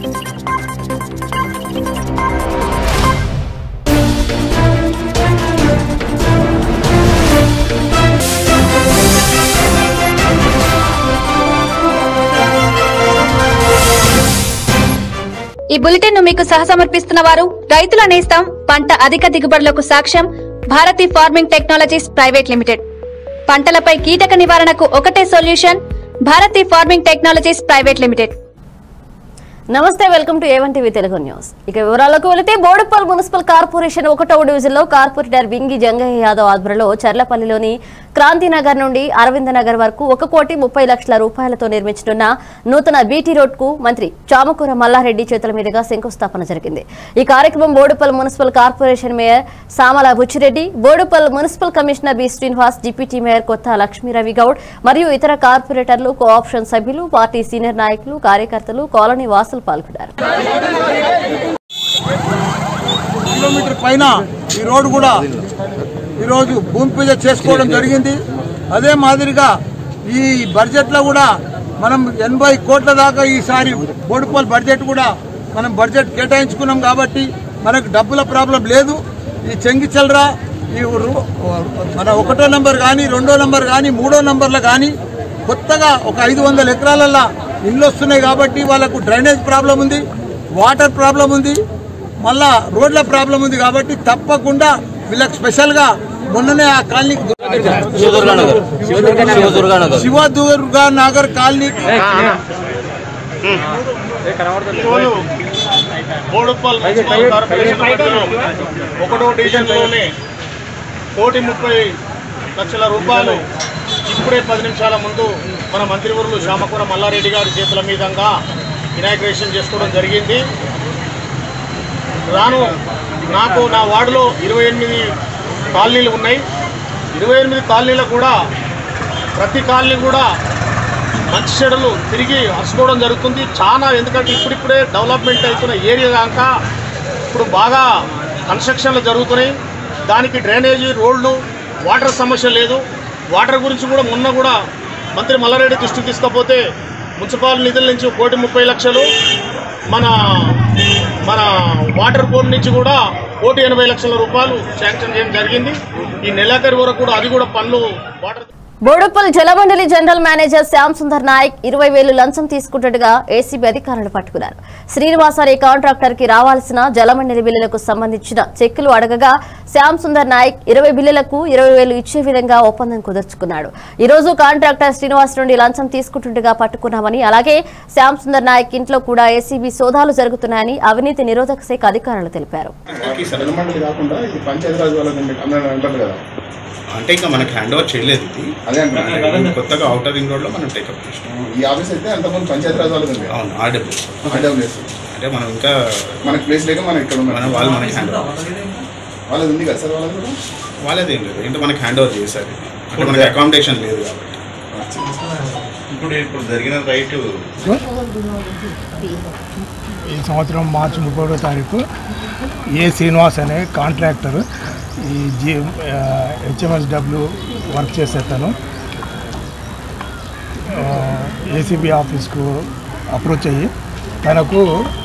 ఈ బులెటిన్ ను మీకు సహసమర్పిస్తున్న వారు రైతుల నేస్తం పంట అధిక దిగుబడులకు సాక్ష్యం Bharati farming technologies private limited పంటలపై కీటక నివారణకు ఒకటే solution Bharati farming technologies private limited నమస్తే welcome to A one TV Telugu news ఇక వివరాలకు వెళితే బోడుపల్ మున్సిపల్ కార్పొరేషన్ ఒకటవ డివిజన్ లో కార్పొరేటర్ వింగి జంగయ్య యాదవ్ ఆధ్వర్యంలో చర్లపల్లిలోని క్రాంతి నగర్ నుండి అరవింద నగర్ వరకు ఒక కోటి ముప్పై లక్షల రూపాయలతో నిర్మించనున్న నూతన బీటీ రోడ్ కు మంత్రి చామకూర మల్లారెడ్డి చేతుల మీదుగా శంకుస్థాపన జరిగింది ఈ కార్యక్రమం Boduppal municipal corporation mayor Samala Buchireddy Boduppal municipal commissioner B Srinivas deputy mayor Kotha Lakshmi Ravi Goud మరియు ఇతర కార్పొరేటర్లు కోఆప్షన్ సభ్యులు పార్టీ సీనియర్ నాయకులు కార్యకర్తలు కాలనీ వాసులు పాల్గొన్నారు కిలోమీటర్ పైన ఈ రోడ్డు కూడా ఈరోజు భూమి పూజ చేసుకోవడం జరిగింది అదే మాదిరిగా ఈ బడ్జెట్లో కూడా మనం ఎనభై కోట్ల దాకా ఈసారి బోడుపల్ బడ్జెట్ కూడా మనం బడ్జెట్ కేటాయించుకున్నాం కాబట్టి మనకు డబ్బుల ప్రాబ్లం లేదు ఈ చెంగి చెల్రా ఈ రు- మన ఒకటో నంబర్ కానీ రెండో నంబర్ కానీ మూడో నంబర్లు కానీ కొత్తగా ఒక ఐదు వందల ఎకరాలల్లో ఇల్లు వస్తున్నాయి కాబట్టి వాళ్ళకు డ్రైనేజ్ ప్రాబ్లం ఉంది వాటర్ ప్రాబ్లం ఉంది మళ్ళా రోడ్ల ప్రాబ్లం ఉంది కాబట్టి తప్పకుండా వీళ్ళకి స్పెషల్ గా మొన్ననే ఆ కాలనీ శివదుర్గానగర్ శివదుర్గానగర్ శివ దుర్గా నగర్ కాలనీ ఈరోజు బోడుప్పల్ మున్సిపల్ కార్పొరేషన్ పరిధిలో ఒకటో డివిజన్లోనే కోటి ముప్పై లక్షల రూపాయలు ఇప్పుడే పది నిమిషాల ముందు మన మంత్రివర్యులు శ్యామకూర మల్లారెడ్డి గారి చేతుల మీదంగా ఇనాగ్రేషన్ చేసుకోవడం జరిగింది రాను నాకు నా వార్డులో ఇరవై ఎనిమిది కాలనీలు ఉన్నాయి ఇరవై ఎనిమిది కాలనీలు కూడా ప్రతి కాలనీ కూడా మంచి చెడులు తిరిగి అరుచుకోవడం జరుగుతుంది చాలా ఎందుకంటే ఇప్పుడిప్పుడే డెవలప్మెంట్ అవుతున్న ఏరియా కాక ఇప్పుడు బాగా కన్స్ట్రక్షన్లు జరుగుతున్నాయి దానికి డ్రైనేజీ రోడ్లు వాటర్ సమస్య లేదు వాటర్ గురించి కూడా మొన్న కూడా మంత్రి మల్లారెడ్డి దృష్టికి తీసుకపోతే మున్సిపల్ నిధుల నుంచి కోటి ముప్పై లక్షలు మన మన వాటర్ బోర్డు నుంచి కూడా కోటి ఎనభై లక్షల రూపాయలు శాంక్షన్ చేయడం జరిగింది ఈ నెలాఖరు వరకు కూడా అది కూడా పనులు water Boduppal Jalamandali general manager Shyam Sundar Naik ఇరవై వేలు లంచం తీసుకుంటుగా ఏసీబీ అధికారులు పట్టుకున్నారు శ్రీనివాస్ అనే కాంట్రాక్టర్ కి రావాల్సిన జలమండలి బిల్లులకు సంబంధించిన చెక్కులు అడగగా శ్యామ్ సుందర్ నాయక్ ఇరవై బిల్లులకు ఇరవై వేలు ఇచ్చే విధంగా ఒప్పందం కుదుర్చుకున్నాడు ఈ రోజు కాంట్రాక్టర్ శ్రీనివాస్ నుండి లంచం తీసుకుంటుండగా పట్టుకున్నామని అలాగే శ్యామ్ సుందర్ నాయక్ ఇంట్లో కూడా ఏసీబీ సోదాలు జరుగుతున్నాయని అవినీతి నిరోధక శాఖ అధికారులు తెలిపారు ఈ సదన మండలి కాకుండా ఇది పంచాయతీరాజ్ వాళ్ళకి అందరూ అంటారు కదా అంటే ఇంకా మనకి హ్యాండ్ ఓవర్ చేయలేదు ఇది అదే అంటున్నాను అంటే కొత్తగా అవుటర్ రింగ్ రోడ్ లో మనం టేకప్ చేసినాం ఈ ఆఫీస్ అయితే అంతకుముందు పంచాయతీరాజ్ వాళ్ళకి ఉంది అవును ఆర్డబ్ల్యూ ఆర్డబ్ల్యూఎస్ అంటే మనం ఇంకా మనకి ప్లేస్ లేక మనం ఇక్కడ మనం ఉన్నాం వాళ్ళు మనకి హ్యాండ్ ఓవర్ వాళ్ళది ఉంది కదా సార్ వాళ్ళది కూడా వాళ్ళది ఏం లేదు ఏంటో మనకి హ్యాండ్ ఓవర్ చేశారు అంటే మనకి అకామిడేషన్ లేదు కాబట్టి ఇప్పుడు ఇప్పుడు జరిగిన రైటు ఈ సంవత్సరం మార్చి ముప్పై ఒకటో తారీఖు ఏ శ్రీనివాస్ అనే కాంట్రాక్టర్ ఈ జి హెచ్ఎంఎస్డబ్ల్యూ వర్క్ చేసే తను ఏసీబీ ఆఫీస్కు అప్రోచ్ అయ్యి తనకు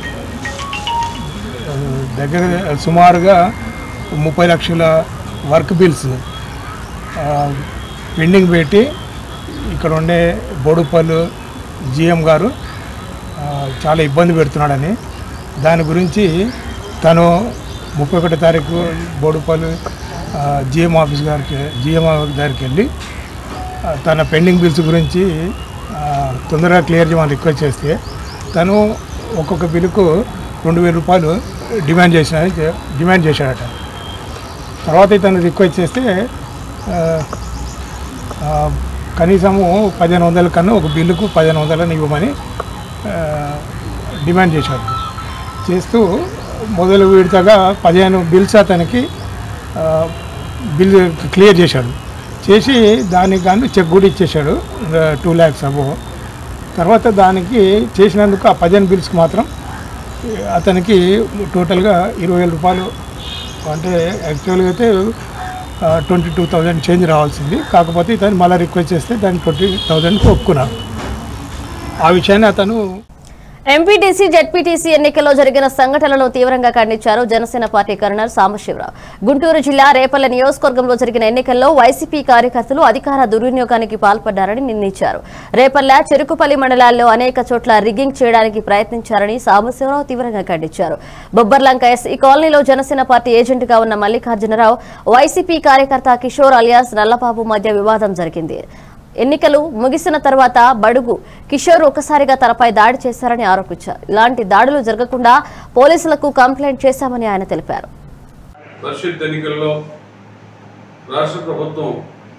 ఆ, దగ్గర సుమారుగా ముప్పై లక్షల వర్క్ బిల్స్ ఆ, పెండింగ్ పెట్టి ఇక్కడ ఉండే బోడుపల్లు జిఎం గారు ఆ, చాలా ఇబ్బంది పెడుతున్నాడని దాని గురించి తను ముప్పై ఒకటో తారీఖు బోడుపల్లి జిఎం ఆఫీస్ గారికి జిఎం గారికి వెళ్ళి ఆ, తన పెండింగ్ బిల్స్ గురించి ఆ, తొందరగా క్లియర్ చేయమని రిక్వెస్ట్ చేస్తే తను ఒక్కొక్క బిల్లుకు రెండు వేల రూపాయలు డిమాండ్ చేసిన డిమాండ్ చేశాడట తర్వాత ఇతను రిక్వెస్ట్ చేస్తే ఆ, ఆ, కనీసము పదిహేను వందల కన్నా ఒక బిల్లుకు పదిహేను వందలని ఇవ్వమని ఆ, డిమాండ్ చేశాడు చేస్తూ మొదలు విడతగా పదిహేను బిల్స్ అతనికి ఆ, బిల్ క్లియర్ చేశాడు చేసి దానికి కానీ చెక్ కూడా ఇచ్చేశాడు టూ ల్యాక్స్ అబో తర్వాత దానికి చేసినందుకు ఆ పదిహేను బిల్స్కి మాత్రం అతనికి టోటల్గా ఇరవై వేల రూపాయలు అంటే యాక్చువల్గా అయితే ట్వంటీ టూ థౌజండ్ చేంజ్ రావాల్సింది కాకపోతే ఇతను మళ్ళీ రిక్వెస్ట్ చేస్తే దాన్ని ట్వంటీ థౌజండ్కి ఒప్పుకున్నాడు ఆ విషయాన్ని అతను ఎంపీటీసీ జెడ్పీటీసీ ఎన్నికల్లో జరిగిన సంఘటనలను తీవ్రంగా ఖండించారు జనసేన పార్టీ కర్నల్ సాంబశివరావు గుంటూరు జిల్లా రేపల్ల నియోజకవర్గంలో జరిగిన ఎన్నికల్లో వైసీపీ కార్యకర్తలు అధికార దుర్వినియోగానికి పాల్పడ్డారని నిందించారు రేపల్ల చెరుకుపల్లి మండలాల్లో అనేక చోట్ల రిగ్గింగ్ చేయడానికి ప్రయత్నించారని సాంబశివరావు తీవ్రంగా ఖండించారు బొబ్బర్లంక ఎస్ఈ కాలనీలో జనసేన పార్టీ ఏజెంట్గా ఉన్న మల్లికార్జునరావు వైసీపీ కార్యకర్త కిషోర్ అలియాస్ నల్లబాబు మధ్య వివాదం జరిగింది ఎన్నికలు ముగిసిన తర్వాత బడుగు కిషోర్ ఒకసారిగా తనపై దాడి చేశారని ఆరోపించారు ఇలాంటి దాడులు జరగకుండా పోలీసులకు కంప్లైంట్ చేశామని ఆయన తెలిపారు పరిషత్ ఎన్నికల్లో రాష్ట్ర ప్రభుత్వం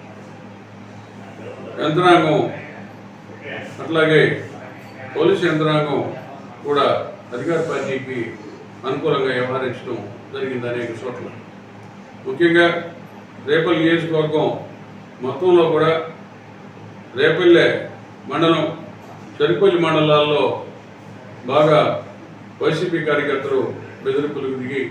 యంత్రాంగం అట్లాగే పోలీసు యంత్రాంగం కూడా అధికార పార్టీకి అనుకూలంగా వ్యవహరించడం జరిగింది అనేక చోట్ల ముఖ్యంగా రేపల్ నియోజకవర్గం మొత్తంలో కూడా రేపల్లె మండలం చెరుపల్లి మండలాల్లో బాగా వైసీపీ కార్యకర్తలు బెదిరింపులకు దిగి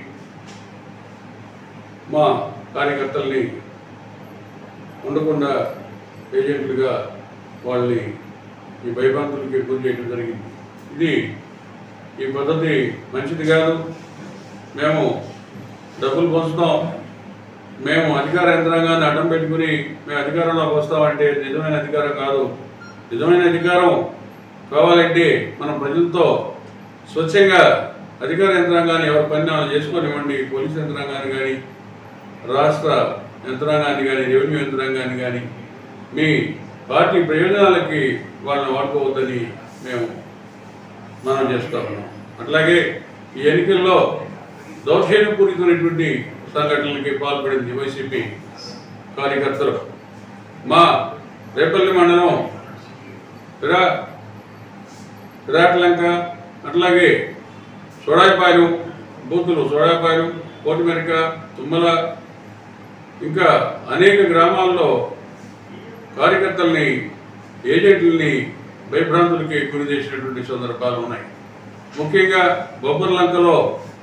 మా కార్యకర్తల్ని ఉండకుండా ఏజెంట్లుగా వాళ్ళని ఈ భయభ్రాంతులకి గురి చేయడం జరిగింది ఇది ఈ పద్ధతి మంచిది కాదు మేము డబ్బులు పంచుతాం మేము అధికార యంత్రాంగాన్ని అడ్డం పెట్టుకుని మేము అధికారంలోకి వస్తామంటే నిజమైన అధికారం కాదు నిజమైన అధికారం కావాలంటే మనం ప్రజలతో స్వచ్ఛంగా అధికార యంత్రాంగాన్ని ఎవరి పని వాళ్ళు చేసుకోనివ్వండి పోలీస్ యంత్రాంగాన్ని కానీ రాష్ట్ర యంత్రాంగాన్ని కానీ రెవెన్యూ యంత్రాంగాన్ని కానీ మీ పార్టీ ప్రయోజనాలకి వాళ్ళని వాడుకోవద్దని మేము మనం చేస్తా ఉన్నాం అట్లాగే ఈ ఎన్నికల్లో దౌర్జన్యపూరితమైనటువంటి సంఘటనలకి పాల్పడింది వైసీపీ కార్యకర్తలు మా రేపల్లి మండలం విరా విరాట్లంక అట్లాగే సోడాయిపాలెం బూతులు సోడాయిపాలెం కోటిమెరక తుమ్మల ఇంకా అనేక గ్రామాల్లో కార్యకర్తల్ని ఏజెంట్లని భయభ్రాంతులకి గురి చేసినటువంటి సందర్భాలు ఉన్నాయి ముఖ్యంగా బొబ్బర్లంకలో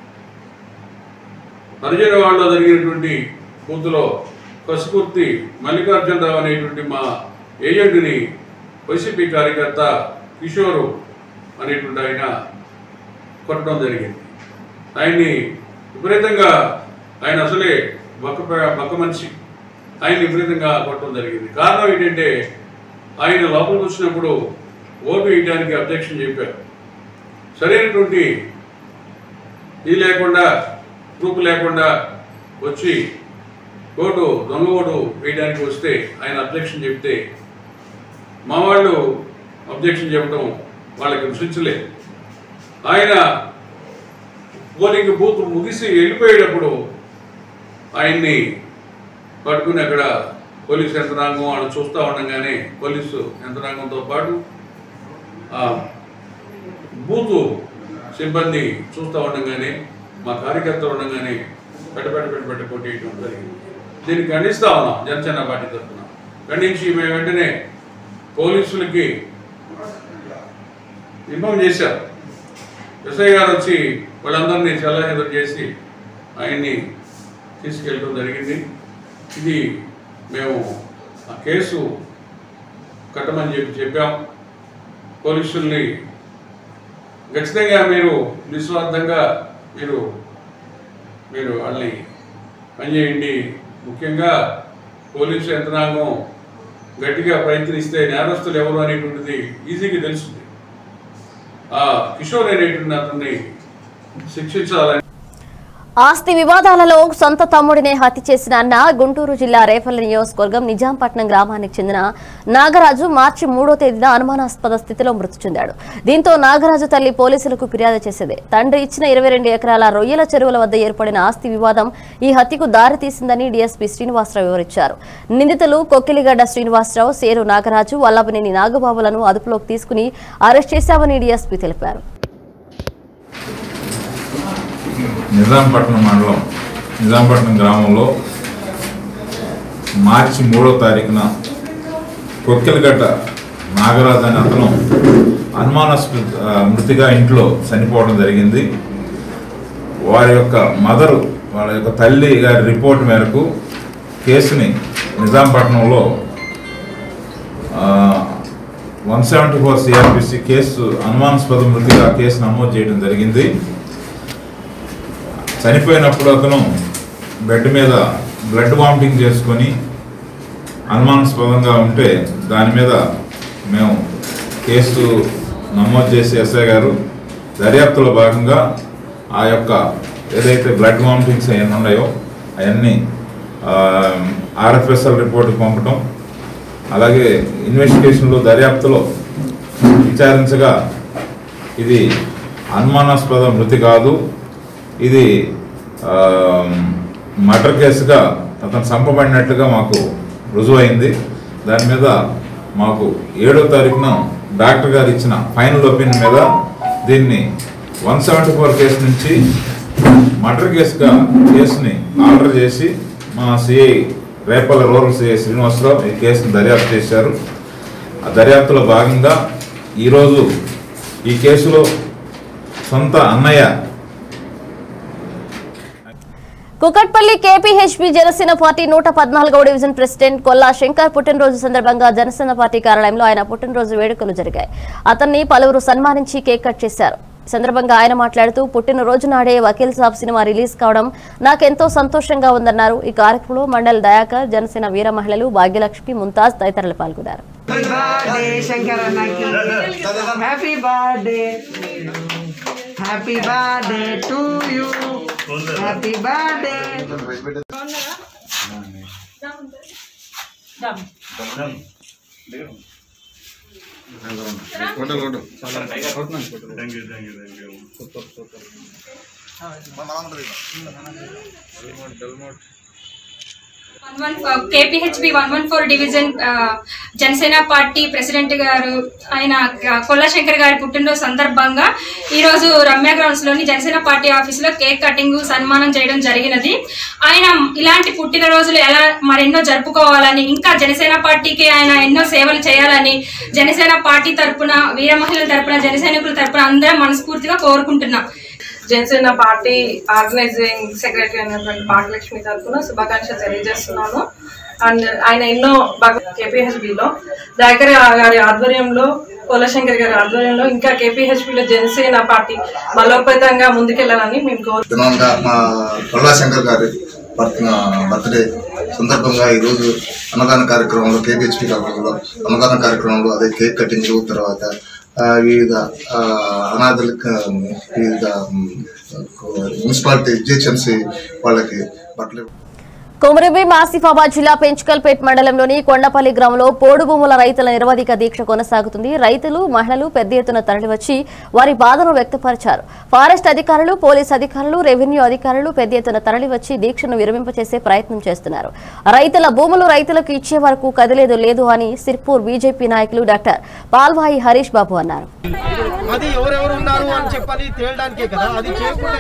హరిజనవాడలో జరిగినటువంటి బూత్లో కసుకుర్తి మల్లికార్జునరావు అనేటువంటి మా ఏజెంట్ని వైసీపీ కార్యకర్త కిషోరు అనేటువంటి ఆయన కొట్టడం జరిగింది ఆయన్ని విపరీతంగా ఆయన అసలే బక్క బక్క మనిషి ఆయన విపరీతంగా కొట్టడం జరిగింది కారణం ఏంటంటే ఆయన లోపలికి వచ్చినప్పుడు ఓటు వేయడానికి అబ్జెక్షన్ చెప్పారు సరైనటువంటి ఇది లేకుండా ప్రూఫ్ లేకుండా వచ్చి ఓటు దొంగ ఓటు వేయడానికి వస్తే ఆయన అబ్జెక్షన్ చెప్తే మా వాళ్ళు అబ్జెక్షన్ చెప్పడం వాళ్ళకి రుచించలేదు ఆయన పోలింగ్ బూత్ ముగిసి వెళ్ళిపోయేటప్పుడు ఆయన్ని పట్టుకుని అక్కడ పోలీసు యంత్రాంగం వాళ్ళు చూస్తూ ఉండగానే పోలీసు యంత్రాంగంతో పాటు ఆ బూతు సిబ్బంది చూస్తూ ఉండగానే మా కార్యకర్తలు ఉండగానే పెట్ట పెట్ట పెట్ట పెట్ట కొట్టేయడం జరిగింది దీన్ని ఖండిస్తా ఉన్నాం జనసేన పార్టీ తరఫున ఖండించి మేము వెంటనే పోలీసులకి ఇన్ఫామ్ చేశారు ఎస్ఐ గారు వచ్చి వాళ్ళందరినీ చల్లహెదరు చేసి ఆయన్ని తీసుకెళ్ళడం జరిగింది ఇది మేము ఆ కేసు కట్టమని చెప్పి చెప్పాం పోలీసుల్ని ఖచ్చితంగా మీరు నిస్వార్థంగా మీరు మీరు వాళ్ళని పనిచేయండి ముఖ్యంగా పోలీసు యంత్రాంగం గట్టిగా ప్రయత్నిస్తే నేరస్తులు ఎవరు అనేటువంటిది ఈజీగా తెలుస్తుంది ఆ కిషోర్ అనేటువంటి అతన్ని శిక్షించాలని ఆస్తి వివాదాలలో సొంత తమ్ముడినే హత్య చేసిన అన్న గుంటూరు జిల్లా రేపల్లి నియోజకవర్గం నిజాంపట్నం గ్రామానికి చెందిన నాగరాజు మార్చి మూడో తేదీన అనుమానాస్పద స్థితిలో మృతి చెందాడు దీంతో నాగరాజు తల్లి పోలీసులకు ఫిర్యాదు చేసింది తండ్రి ఇచ్చిన ఇరవై రెండు ఎకరాల రొయ్యల చెరువుల వద్ద ఏర్పడిన ఆస్తి వివాదం ఈ హత్యకు దారి తీసిందని డీఎస్పీ శ్రీనివాసరావు వివరించారు నిందితులు కొక్కిలిగడ్డ శ్రీనివాసరావు సేరు నాగరాజు వల్లభనేని నాగబాబులను అదుపులోకి తీసుకుని అరెస్ట్ చేశామని డీఎస్పీ తెలిపారు నిజాంపట్నం మండలం నిజాంపట్నం గ్రామంలో మార్చి మూడో తారీఖున కొక్కిలగడ్డ నాగరాజు అనే అతను అనుమానాస్పద ఆ, మృతిగా ఇంట్లో చనిపోవడం జరిగింది వారి యొక్క మదరు వాళ్ళ యొక్క తల్లి గారి రిపోర్ట్ మేరకు కేసుని నిజాంపట్నంలో ఆ, one seventy four CrPC case అనుమానాస్పద మృతిగా కేసు నమోదు చేయడం జరిగింది చనిపోయినప్పుడు అతను బెడ్ మీద బ్లడ్ వామిటింగ్ చేసుకొని అనుమానాస్పదంగా ఉంటే దాని మీద మేము కేసు నమోదు చేసి ఎస్ఐ గారు దర్యాప్తులో భాగంగా ఆ యొక్క ఏదైతే బ్లడ్ వామిటింగ్స్ అవన్నీ ఉన్నాయో అవన్నీ ఆర్ఎఫ్ఎస్ఎల్ రిపోర్ట్కి పంపటం అలాగే ఇన్వెస్టిగేషన్లో దర్యాప్తులో విచారించగా ఇది అనుమానాస్పద మృతి కాదు ఇది మర్డర్ కేసుగా అతను చంపబడినట్లుగా మాకు రుజువైంది దాని మీద మాకు ఏడో తారీఖున డాక్టర్ గారు ఇచ్చిన ఫైనల్ ఒపీనియన్ మీద దీన్ని వన్ సెవెంటీ ఫోర్ కేసు నుంచి మర్డర్ కేసుగా కేసుని ఆర్డర్ చేసి మా CI Repalle rural CI Srinivasarao ఈ కేసును దర్యాప్తు చేశారు ఆ దర్యాప్తులో భాగంగా ఈరోజు ఈ కేసులో సొంత అన్నయ్య కుకట్పల్లి కేపీహెచ్పీ జనసేన పార్టీ నూట పద్నాలుగవ డివిజన్ ప్రెసిడెంట్ కొల్లా శంకర్ పుట్టినరోజు సందర్భంగా జనసేన పార్టీ కార్యాలయంలో ఆయన పుట్టినరోజు వేడుకలు జరిగాయి అతన్ని పలువురు సన్మానించి కేక్ కట్ చేశారు ఈ సందర్భంగా ఆయన మాట్లాడుతూ పుట్టినరోజు నాడే వకీల్ సాబ్ సినిమా రిలీజ్ కావడం నాకెంతో సంతోషంగా ఉందన్నారు ఈ కార్యక్రమంలో మండల్ దయాకర్ జనసేన వీర మహిళలు భాగ్యలక్ష్మి ముంతాజ్ తదితరులు పాల్గొన్నారు happy birthday happy birthday to you happy birthday KPHB one one four division ఆ, జనసేన పార్టీ ప్రెసిడెంట్ గారు ఆయన కొల్లశంకర్ గారి పుట్టినరోజు సందర్భంగా ఈ రోజు రమ్య గ్రౌండ్స్ లోని జనసేన పార్టీ ఆఫీస్ లో కేక్ కటింగ్ సన్మానం చేయడం జరిగినది ఆయన ఇలాంటి పుట్టినరోజులు ఎలా మరెన్నో జరుపుకోవాలని ఇంకా జనసేన పార్టీకి ఆయన ఎన్నో సేవలు చేయాలని జనసేన పార్టీ తరపున వీర మహిళల తరపున జనసైనికుల తరపున అందరం మనస్ఫూర్తిగా కోరుకుంటున్నాం జనసేన పార్టీ ఆర్గనైజింగ్ సెక్రటరీ అయినటువంటి భాగ్యలక్ష్మి తరఫున శుభాకాంక్షలు తెలియజేస్తున్నాను అండ్ ఆయన ఎన్నో కేపీహెచ్బిలో దగ్గర గారి ఆధ్వర్యంలో కోలశంకర్ గారి ఆధ్వర్యంలో ఇంకా కేపీహెచ్బిలో జనసేన పార్టీ బలోపేతంగా ముందుకెళ్లాలని మేము కోరు దినంగా మా కొల్లా శంకర్ గారి బర్త్ బర్త్డే సందర్భంగా ఈరోజు అన్నదాన కార్యక్రమంలో కేపీహెచ్పి కాలంలో అన్నదాన కార్యక్రమంలో అదే కేక్ కటింగ్ తర్వాత ఆ, వివిధ ఆ, అనాథలకు ఆ, వివిధ ఉమ్, మున్సిపాలిటీ జిహెచ్ఎంసీ వాళ్ళకి బట్టలు కొమరభీం ఆసిఫాబాద్ జిల్లా పెంచుకల్పేట్ మండలంలోని కొండపల్లి గ్రామంలో పోడు భూముల రైతుల నిరవధిక దీక్ష కొనసాగుతుంది రైతులు మహిళలు పెద్ద ఎత్తున తరలివచ్చి వారి బాధను వ్యక్తపరిచారు ఫారెస్ట్ అధికారులు పోలీస్ అధికారులు రెవెన్యూ అధికారులు పెద్ద ఎత్తున తరలివచ్చి దీక్షను విరమింపచేసే ప్రయత్నం చేస్తున్నారు రైతుల భూములు రైతులకు ఇచ్చే వరకు కదిలేదు లేదు అని సిర్పూర్ బీజేపీ నాయకులు డాక్టర్ పాల్వాయి హరీష్ బాబు అన్నారు అది ఎవరెవరు ఉన్నారు అని చెప్పని తేలడానికే కదా అది చేయకుండా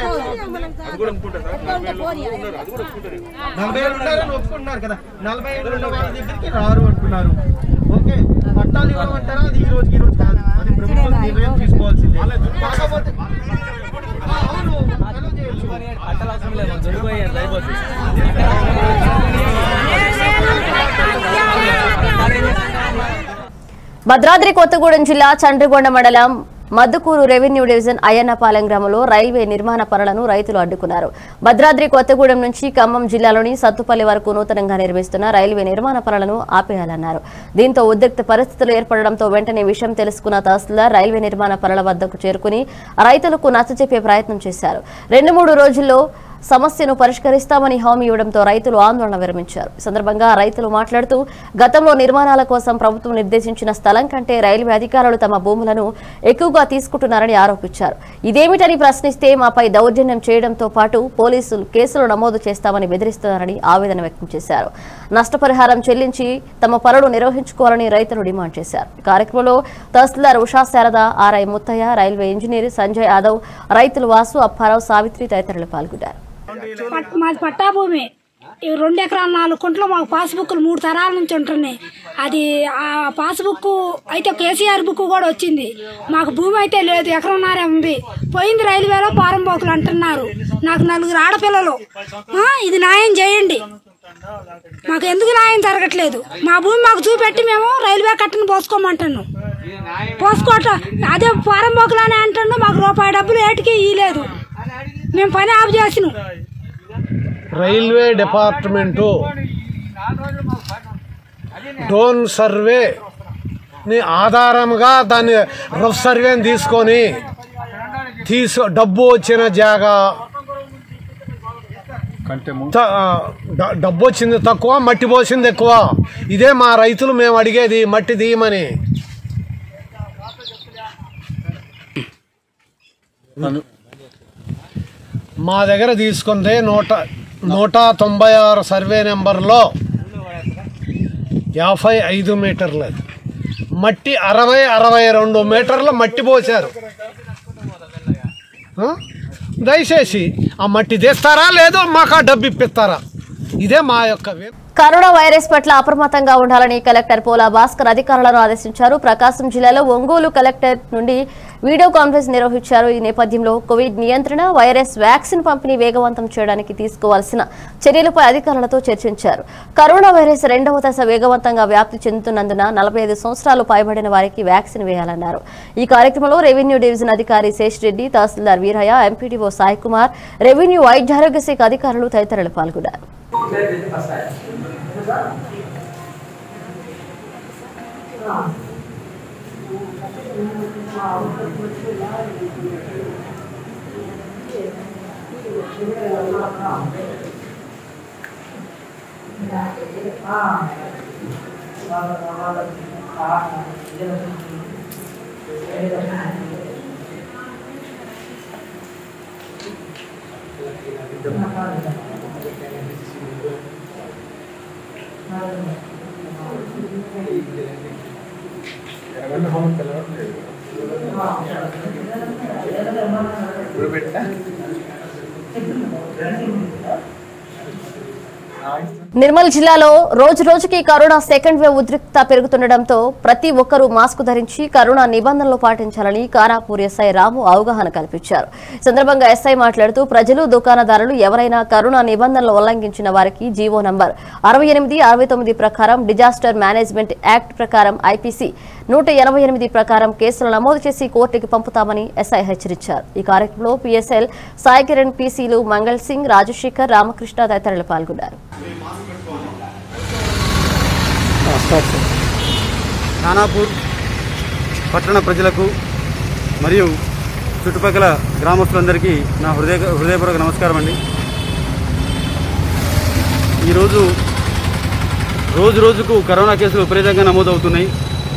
నలభై ఏళ్ళు ఉన్నారని ఒప్పుకుంటున్నారు కదా నలభై ఏళ్ళు ఉన్న వాళ్ళ దగ్గరికి రారు అంటున్నారు ఓకే పట్టాలు ఇవ్వమంటారా అది ఈ రోజు ఈ రోజు కాదు అది ప్రభుత్వం నిర్ణయం తీసుకోవాల్సిందే కాకపోతే ఆ, అవును అలా చేయొచ్చు. భద్రాద్రి కొత్తగూడెం జిల్లా చండ్రిగొండ మండలం మద్దుకూరు రెవెన్యూ డివిజన్ అయ్యన్నపాలెం గ్రామంలో రైల్వే నిర్మాణ పనులను రైతులు అడ్డుకున్నారు భద్రాద్రి కొత్తగూడెం నుంచి ఖమ్మం జిల్లాలోని సత్తుపల్లి వరకు నూతనంగా నిర్మిస్తున్న రైల్వే నిర్మాణ పనులను ఆపేయాలన్నారు దీంతో ఉద్రిక్త పరిస్థితులు ఏర్పడడంతో వెంటనే విషయం తెలుసుకున్న తహసీల్దార్ రైల్వే నిర్మాణ పనుల వద్దకు చేరుకుని రైతులకు నచ్చజెప్పే ప్రయత్నం చేశారు రెండు మూడు రోజుల్లో సమస్యను పరిష్కరిస్తామని హామీ ఇవ్వడంతో రైతులు ఆందోళన విరమించారు ఈ సందర్భంగా రైతులు మాట్లాడుతూ గతంలో నిర్మాణాల కోసం ప్రభుత్వం నిర్దేశించిన స్థలం కంటే రైల్వే అధికారులు తమ భూములను ఎక్కువగా తీసుకుంటున్నారని ఆరోపించారు ఇదేమిటని ప్రశ్నిస్తే మాపై దౌర్జన్యం చేయడంతో పాటు పోలీసులు కేసులు నమోదు చేస్తామని బెదిరిస్తున్నారని ఆవేదన వ్యక్తం చేశారు నష్టపరిహారం చెల్లించి తమ పనులు నిర్వహించుకోవాలని రైతులు డిమాండ్ చేశారు ఈ కార్యక్రమంలో tahsildar Usha Sharada RI Muthaiah railway engineer Sanjay Yadav రైతులు వాసు అప్పారావు సావిత్రి తదితరులు పాల్గొన్నారు పట్- మాది పట్టా భూమి ఈ రెండు ఎకరాల నాలుగు కుంటలు మాకు పాస్బుక్లు మూడు తరాల నుంచి ఉంటున్నాయి అది ఆ పాస్బుక్ అయితే కేసీఆర్ బుక్ కూడా వచ్చింది మాకు భూమి అయితే లేదు ఎకరంన్నరే ఉంది పోయింది రైల్వేలో పారంపోకులు అంటున్నారు నాకు నలుగురు ఆడపిల్లలు ఆ, ఇది న్యాయం చేయండి మాకు ఎందుకు న్యాయం జరగట్లేదు మా భూమి మాకు చూపెట్టి మేము రైల్వే కట్టను పోసుకోమంటున్నాం పోసుకోవటం అదే ఫారం బొక్కలని అంటుండో మాకు రూపాయి డబ్బులు ఏటికి ఇయ్యలేదు మేము పని ఆఫ్ చేసినాం రైల్వే డిపార్ట్మెంటు డోన్ సర్వే ని ఆధారంగా దాన్ని రఫ్ సర్వేని తీసుకొని తీసు డబ్బు వచ్చిన జాగా త- ఆ, డ- డబ్బు వచ్చింది తక్కువ మట్టి పోసింది ఎక్కువ ఇదే మా రైతులు మేము అడిగేది మట్టి తీయమని మా దగ్గర తీసుకుంటే నూట నూట తొంభై ఆరు సర్వే నెంబర్లో యాభై ఐదు మీటర్లది మట్టి అరవై అరవై రెండు మీటర్ల మట్టి పోశారు ఆ? దయచేసి ఆ మట్టి తెస్తారా లేదో మాకు ఆ డబ్బు ఇప్పిస్తారా ఇదే మా యొక్క వే- కరోనా వైరస్ పట్ల అప్రమత్తంగా ఉండాలని కలెక్టర్ పోలా భాస్కర్ అధికారులను ఆదేశించారు ప్రకాశం జిల్లాలో ఒంగోలు కలెక్టర్ నుండి వీడియో కాన్ఫరెన్స్ నిర్వహించారు ఈ నేపథ్యంలో కోవిడ్ నియంత్రణ వైరస్ వ్యాక్సిన్ పంపిణీ వేగవంతం చేయడానికి తీసుకోవాల్సిన చర్యలపై అధికారులతో చర్చించారు కరోనా వైరస్ రెండవ దశ వేగవంతంగా వ్యాప్తి చెందుతున్నందున నలభై ఐదు సంవత్సరాలు పైబడిన వారికి వ్యాక్సిన్ వేయాలన్నారు ఈ కార్యక్రమంలో రెవెన్యూ డివిజన్ అధికారి శేషరెడ్డి తహసీల్దార్ వీరయ్య ఎంపీడీఓ సాయి కుమార్ రెవెన్యూ వైద్యారోగ్య శాఖ అధికారులు తదితరులు పాల్గొన్నారు నిర్మల్ జిల్లాలో రోజు రోజుకి కరోనా సెకండ్ వేవ్ ఉద్రిక్తత పెరుగుతుండటంతో ప్రతి ఒక్కరూ మాస్క్ ధరించి కరోనా నిబంధనలు పాటించాలని కారాపూర్ ఎస్ఐ రాము అవగాహన కల్పించారు ఈ సందర్భంగా ఎస్ఐ మాట్లాడుతూ ప్రజలు దుకాణదారులు ఎవరైనా కరోనా నిబంధనలు ఉల్లంఘించిన వారికి జీవో నంబర్ అరవై ఎనిమిది అరవై తొమ్మిది ప్రకారం డిజాస్టర్ మేనేజ్మెంట్ యాక్ట్ ప్రకారం ఐపీసీ నూట ఎనభై ఎనిమిది ప్రకారం కేసులు నమోదు చేసి కోర్టుకి పంపుతామని ఎస్ఐ హెచ్చరించారు ఈ కార్యక్రమంలో పిఎస్ఎల్ సాయి కిరణ్ పీసీలు మంగళ్ సింగ్ రాజశేఖర్ రామకృష్ణ తదితరులు పాల్గొన్నారు ఖానాపూర్ పట్టణ ప్రజలకు మరియు చుట్టుపక్కల గ్రామస్తులందరికీ నా హృదయ హృదయపూర్వక నమస్కారం అండి ఈరోజు రోజు రోజుకు కరోనా కేసులు విపరీతంగా నమోదవుతున్నాయి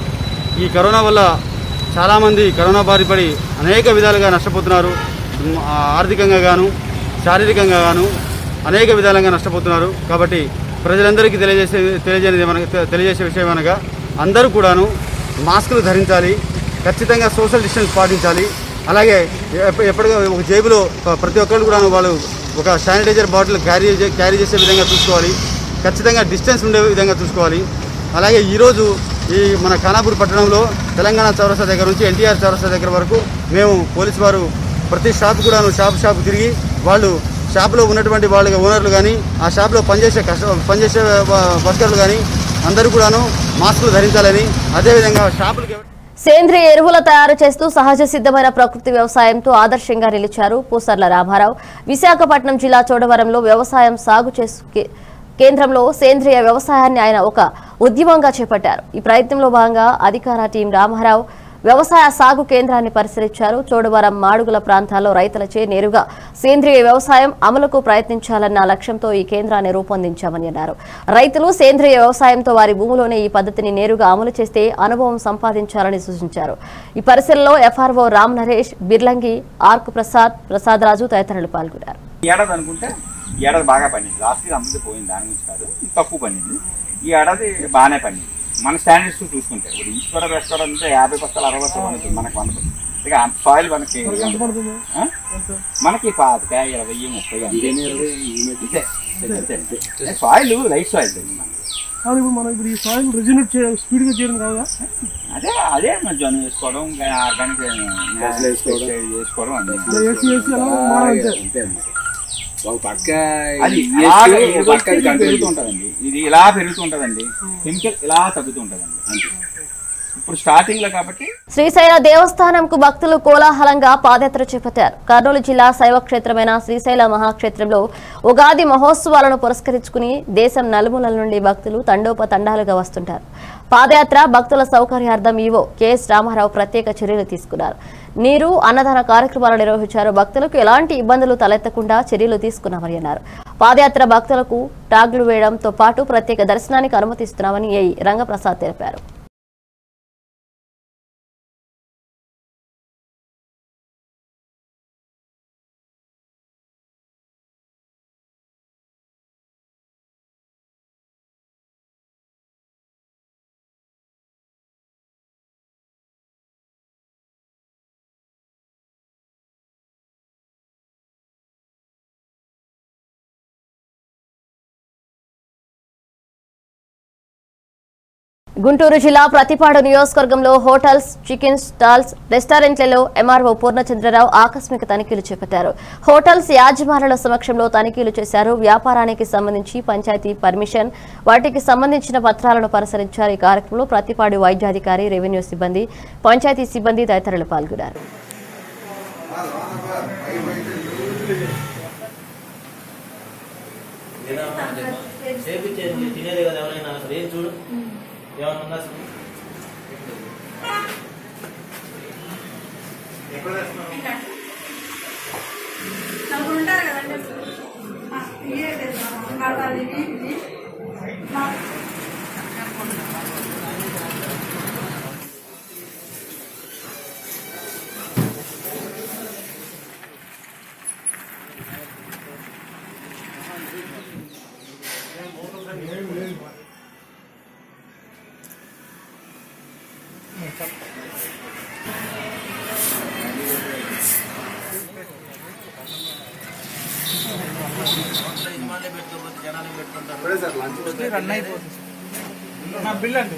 ఈ కరోనా వల్ల చాలామంది కరోనా బారిపడి అనేక విధాలుగా నష్టపోతున్నారు ఉమ్, ఆ, ఆర్థికంగా గాను శారీరకంగా గాను అనేక విధాలుగా నష్టపోతున్నారు కాబట్టి ప్రజలందరికీ తెలియజేసే తెలియజేయనిది ఏమనగా తె- తెలియజేసే విషయం అనగా అందరూ కూడాను మాస్కులు ధరించాలి ఖచ్చితంగా సోషల్ డిస్టెన్స్ పాటించాలి అలాగే ఎప్ప- ఎప్పటికీ ఒక జేబులో ప- ప్రతి ఒక్కరు కూడా వాళ్ళు ఒక శానిటైజర్ బాటిల్ క్యారీ చే- క్యారీ చేసే విధంగా చూసుకోవాలి ఖచ్చితంగా డిస్టెన్స్ ఉండే విధంగా చూసుకోవాలి అలాగే ఈరోజు ఈ మన ఖానాపూర్ పట్టణంలో తెలంగాణ చౌరస్తా దగ్గర నుంచి ఎన్టీఆర్ చౌరస్తా దగ్గర వరకు మేము పోలీసు వారు ప్రతి షాప్ కూడాను షాప్ షాప్ తిరిగి వాళ్ళు షాప్లో ఉన్నటువంటి వాళ్ళ ఓనర్లు కానీ ఆ షాప్లో పనిచేసే కస్ట పనిచేసే వర్కర్లు కానీ అందరూ కూడాను మాస్కులు ధరించాలని అదేవిధంగా షాపులకి సేంద్రియ ఎరువుల తయారు చేస్తూ సహజ సిద్ధమైన ప్రకృతి వ్యవసాయంతో ఆదర్శంగా నిలిచారు పూసర్ల రామారావు విశాఖపట్నం జిల్లా చోడవరంలో వ్యవసాయం సాగు చేసు కే- కేంద్రంలో సేంద్రియ వ్యవసాయాన్ని ఆయన ఒక ఉద్యమంగా చేపట్టారు ఈ ప్రయత్నంలో భాగంగా అధికార టీం రామారావు వ్యవసాయ సాగు కేంద్రాన్ని పరిశీలించారు చోడవరం మాడుగుల ప్రాంతాల్లో రైతులచే నేరుగా సేంద్రియ వ్యవసాయం అమలుకు ప్రయత్నించాలన్న లక్ష్యంతో ఈ కేంద్రాన్ని రూపొందించామని అన్నారు రైతులు సేంద్రియ వ్యవసాయంతో వారి భూమిలోనే ఈ పద్ధతిని నేరుగా అమలు చేస్తే అనుభవం సంపాదించాలని సూచించారు ఈ పరిశీలనలో ఎఫ్ఆర్ఓ రామ్ నరేష్ బిర్లంగి ఆర్క్ ప్రసాద్ ప్రసాద్ రాజు తదితరులు పాల్గొన్నారు ఈ ఏడాది అనుకుంటే ఈ ఏడాది బాగా పండింది లాస్ట్ ఇయర్ అందరికీ పోయింది దాని గురించి కాదు తక్కువ పండింది ఈ ఏడాది బాగానే పండింది మన స్టాండర్డ్స్ చూసుకుంటే ఇప్పుడు ఈశ్వర రెస్టారెంట్ అంటే యాభై బస్తాలు అరవై బస్తాలు మనకి మనకు వండుతుంది ఇక సాయిల్ మనకి ఆ? మనకి పాతిక ఇరవై ముప్పై అంతే ఇదే. అంతే, అంతే. సాయిల్ లైట్ సాయిల్ కానీ ఇప్పుడు మనం ఇప్పుడు ఈ సాయిల్ రెజినేట్ స్పీడ్గా చేయడం కాదా అదే అదే మన జొన్న వేసుకోవడం ఆర్గానిక్ చేసుకోవడం అదే. ఇలా వేసి వేసి అలా మారాలి అంతే. ఒక పక్క అది అలాగే ఇది వచ్చి ఇది పెరుగుతూ ఉంటుందండి ఇది ఇలా పెరుగుతూ ఉంటుందండి కెమికల్ ఇలా తగ్గుతూ ఉంటుందండి అంతే ఇప్పుడు స్టార్టింగ్ లో కాబట్టి శ్రీశైల దేవస్థానంకు భక్తులు కోలాహలంగా పాదయాత్ర చేపట్టారు కర్నూలు జిల్లా శైవ క్షేత్రమైన శ్రీశైల మహాక్షేత్రంలో ఉగాది మహోత్సవాలను పురస్కరించుకుని దేశం నలుమూలల నుండి భక్తులు తండోపతండాలుగా వస్తుంటారు పాదయాత్ర భక్తుల సౌకర్యార్థం ఈవో కెఎస్ రామారావు ప్రత్యేక చర్యలు తీసుకున్నారు నీరు అన్నదాన కార్యక్రమాలు నిర్వహించారు భక్తులకు ఎలాంటి ఇబ్బందులు తలెత్తకుండా చర్యలు తీసుకున్నామని అన్నారు పాదయాత్ర భక్తులకు టాగ్లు వేయడంతో పాటు ప్రత్యేక దర్శనానికి అనుమతిస్తున్నామని ఏఈ రంగప్రసాద్ తెలిపారు గుంటూరు జిల్లా ప్రతిపాడు నియోజకవర్గంలో హోటల్స్ చికెన్ స్టాల్స్ రెస్టారెంట్లలో ఎంఆర్ఓ పూర్ణచంద్రరావు ఆకస్మిక తనిఖీలు చేపట్టారు హోటల్స్ యాజమానుల సమక్షంలో తనిఖీలు చేశారు వ్యాపారానికి సంబంధించి పంచాయతీ పర్మిషన్ వాటికి సంబంధించిన పత్రాలను పరిశీలించారు ఈ కార్యక్రమంలో ప్రతిపాడు వైద్యాధికారి రెవెన్యూ సిబ్బంది పంచాయతీ సిబ్బంది తదితరులు పాల్గొన్నారు చేపించేది తినేది కదా ఎవరైనా అసలు ఏం చూడు ఏమన్నా ఉందా అసలు? ఎక్కడ వేస్తున్నావు? యజమానులే పెట్టుకోకపోతే జనాలే పెట్టుకుంటారు రన్ అయిపోతుంది నా బిల్ అండి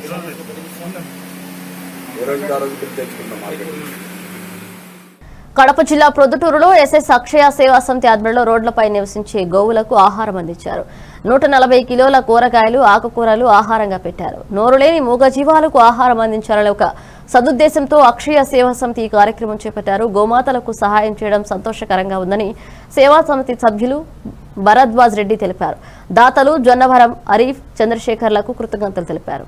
ఏ రోజుకి ఆ రోజు బిల్ తెచ్చుకుంటాం మార్కెట్ కడప జిల్లా ప్రొద్దుటూరులో ఎస్ఎస్ అక్షయ సేవా సమితి ఆధ్వర్యంలో రోడ్లపై నివసించే గోవులకు ఆహారం అందించారు నూట నలభై కిలోల కూరగాయలు ఆకుకూరలు ఆహారంగా పెట్టారు నోరులేని మూగజీవాలకు ఆహారం అందించాలనే ఒక సదుద్దేశంతో అక్షయ సేవా సమితి ఈ కార్యక్రమం చేపట్టారు గోమాతలకు సహాయం చేయడం సంతోషకరంగా ఉందని సేవా సమితి సభ్యులు భరద్వాజ్ రెడ్డి తెలిపారు దాతలు జొన్నవరం అరీఫ్ చంద్రశేఖర్లకు కృతజ్ఞతలు తెలిపారు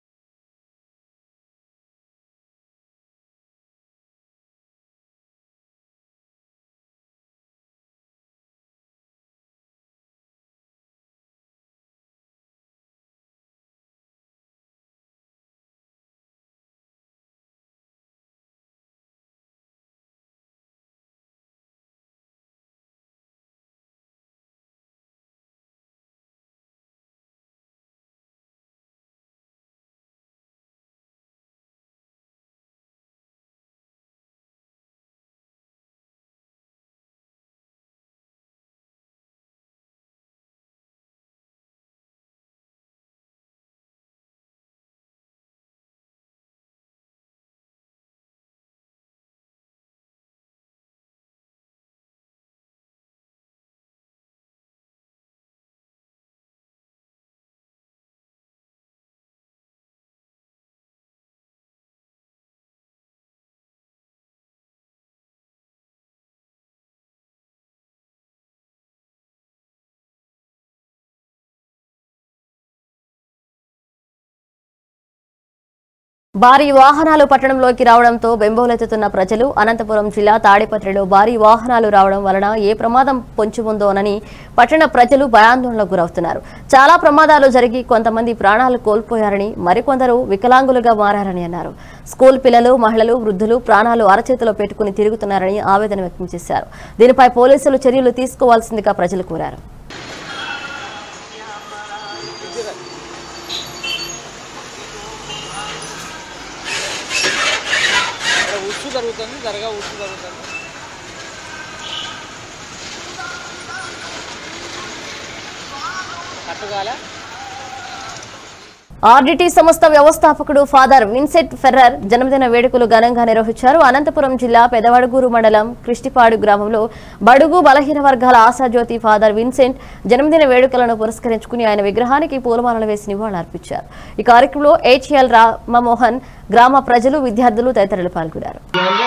భారీ వాహనాలు పట్టణంలోకి రావడంతో బెంబోలెత్తుతున్న ప్రజలు అనంతపురం జిల్లా తాడిపత్రిలో భారీ వాహనాలు రావడం వలన ఏ ప్రమాదం పొంచి ఉందోనని పట్టణ ప్రజలు భయాందోళనకు గురవుతున్నారు చాలా ప్రమాదాలు జరిగి కొంతమంది ప్రాణాలు కోల్పోయారని మరికొందరు వికలాంగులుగా మారారని అన్నారు స్కూల్ పిల్లలు మహిళలు వృద్ధులు ప్రాణాలు అరచేతిలో పెట్టుకుని తిరుగుతున్నారని ఆవేదన వ్యక్తం చేశారు దీనిపై పోలీసులు చర్యలు తీసుకోవాల్సిందిగా ప్రజలు కోరారు ఉచ్చు జరుగుతుంది జరగా ఉచ్చు జరుగుతుంది కట్టుగాల ఆర్డిటి సంస్థ వ్యవస్థాపకుడు ఫాదర్ విన్సెంట్ ఫెర్రర్ జన్మదిన వేడుకలు ఘనంగా నిర్వహించారు అనంతపురం జిల్లా పెదవడుగూరు మండలం కృష్టిపాడు గ్రామంలో బడుగు బలహీన వర్గాల ఆశాజ్యోతి ఫాదర్ విన్సెంట్ జన్మదిన వేడుకలను పురస్కరించుకుని ఆయన విగ్రహానికి పూలమాలలు వేసి నివాళులర్పించారు ఈ కార్యక్రమంలో హెచ్ఎల్ రామమోహన్ గ్రామ ప్రజలు విద్యార్థులు తదితరులు పాల్గొన్నారు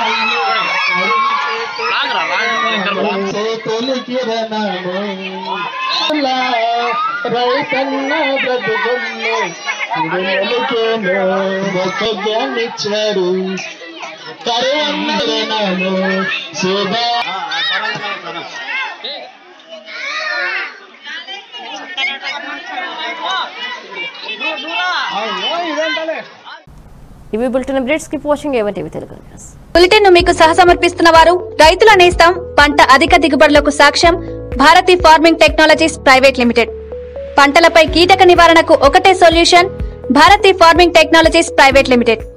రైతన్న బ్రతుకుల్లో ఇరుమలకేమో ఒక జ్ఞానిచ్చారు కరువన్నరనాను శోభా ఇవి bulletin updates keep watching A one TV Telugu news bulletin ను మీకు సహసమర్పిస్తున్న వారు రైతుల నేస్తం పంట అధిక దిగుబడులకు సాక్ష్యం Bharati farming technologies private limited పంటలపై కీటక నివారణకు ఒకటే solution Bharati farming technologies private limited